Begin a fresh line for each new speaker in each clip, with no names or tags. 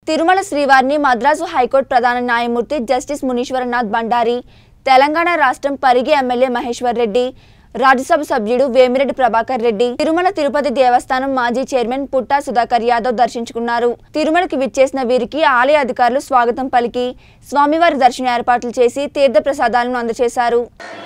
తిరుమల శ్రీవారిని మద్రాసు హైకోర్టు ప్రధాన న్యాయమూర్తి జస్టిస్ మునీశ్వరనాథ్ బండారి తెలంగాణ రాష్ట్రం పరిగి ఎమ్మెల్యే మహేశ్వర్ రెడ్డి రాజ్యసభ సభ్యుడు వేమిరెడ్డి ప్రభాకర్ రెడ్డి తిరుమల తిరుపతి దేవస్థానం మాజీ చైర్మన్ పుట్టా సుధాకర్ యాదవ్ దర్శించుకున్నారు తిరుమలకి విచ్చేసిన వీరికి ఆలయ అధికారులు స్వాగతం పలికి స్వామివారి దర్శన ఏర్పాట్లు చేసి తీర్థ ప్రసాదాలను అందజేశారు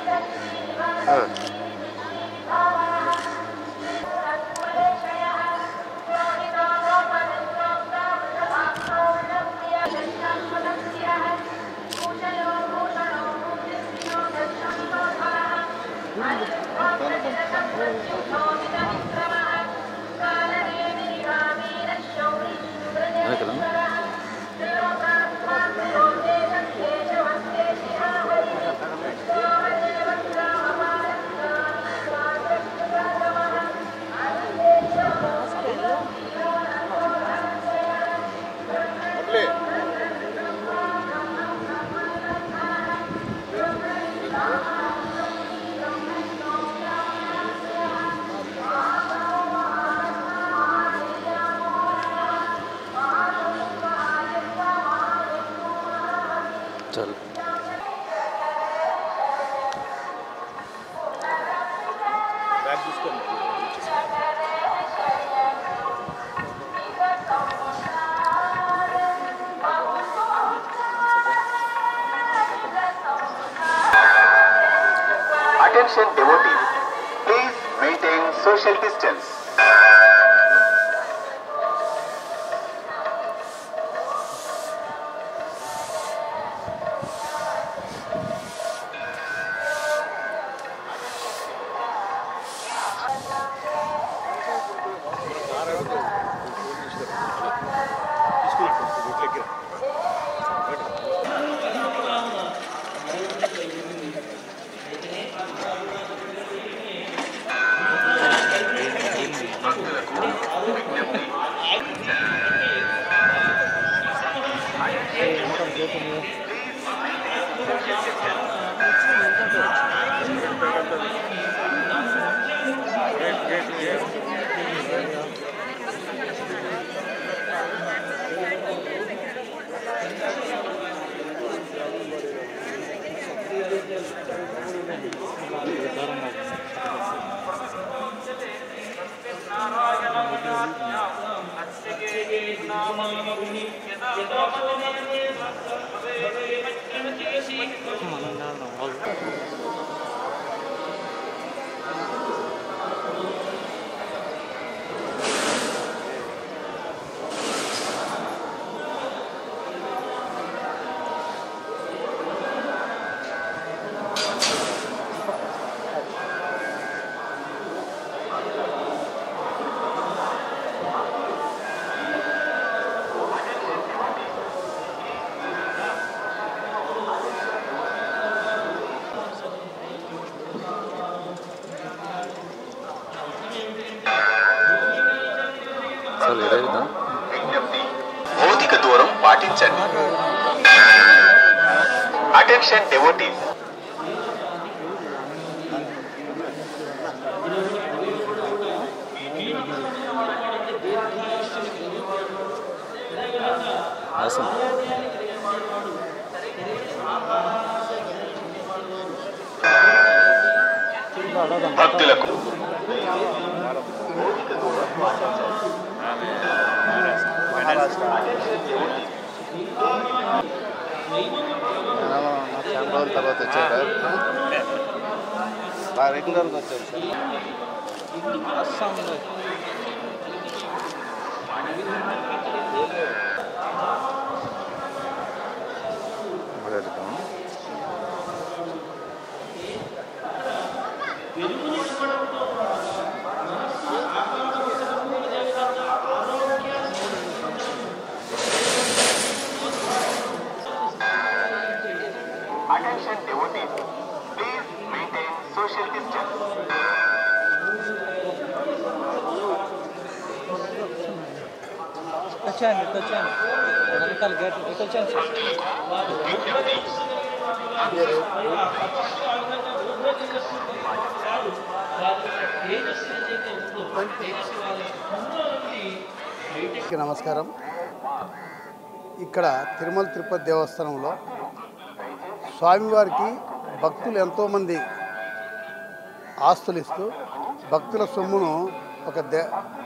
చల్
Attention devotees, please maintain social distance.
చల్ ఏదైనా
విజ్ఞప్తి భౌతిక దూరం పాటించండి అటెన్షన్ డెవోటీస్
అవసరం
భక్తులకు
చాలా రోజుల తర్వాత వచ్చారు బాగా రెగ్యులర్గా వచ్చారు సార్
వెళ్తాం
Attention devotees, please maintain social distance.
వచ్చాయండి ఇటు వచ్చాయండి వెనకాల గేట్ ఇటు వచ్చాను సార్
అందరికీ నమస్కారం
ఇక్కడ తిరుమల తిరుపతి దేవస్థానంలో స్వామివారికి భక్తులు ఎంతోమంది ఆస్తులు ఇస్తూ భక్తుల సొమ్మును ఒక దే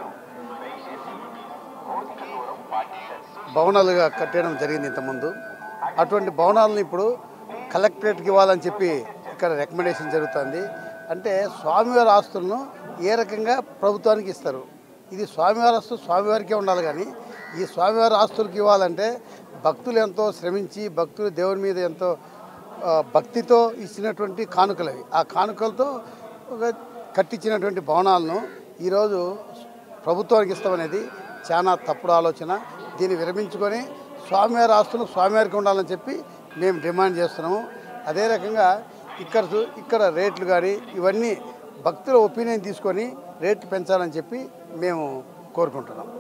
భవనాలుగా కట్టడం జరిగింది ఇంతకుముందు అటువంటి భవనాలను ఇప్పుడు కలెక్టరేట్కి ఇవ్వాలని చెప్పి ఇక్కడ రికమెండేషన్ జరుగుతుంది అంటే స్వామివారి ఆస్తులను ఏ రకంగా ప్రభుత్వానికి ఇస్తారు ఇది స్వామివారి ఆస్తు స్వామివారికే ఉండాలి కానీ ఈ స్వామివారి ఆస్తులకు ఇవ్వాలంటే భక్తులు ఎంతో శ్రమించి భక్తులు దేవుని మీద ఎంతో ఆ, భక్తితో ఇచ్చినటువంటి కానుకలు అవి ఆ కానుకలతో ఒక కట్టించినటువంటి భవనాలను ఈరోజు ప్రభుత్వానికి ఇస్తామనేది చాలా తప్పుడు ఆలోచన దీన్ని విరమించుకొని స్వామివారి ఆస్తులు స్వామివారికి ఉండాలని చెప్పి మేము డిమాండ్ చేస్తున్నాము అదే రకంగా ఇక్కడ చూ- ఇక్కడ రేట్లు కానీ ఇవన్నీ భక్తుల ఒపీనియన్ తీసుకొని రేట్లు పెంచాలని చెప్పి మేము కోరుకుంటున్నాం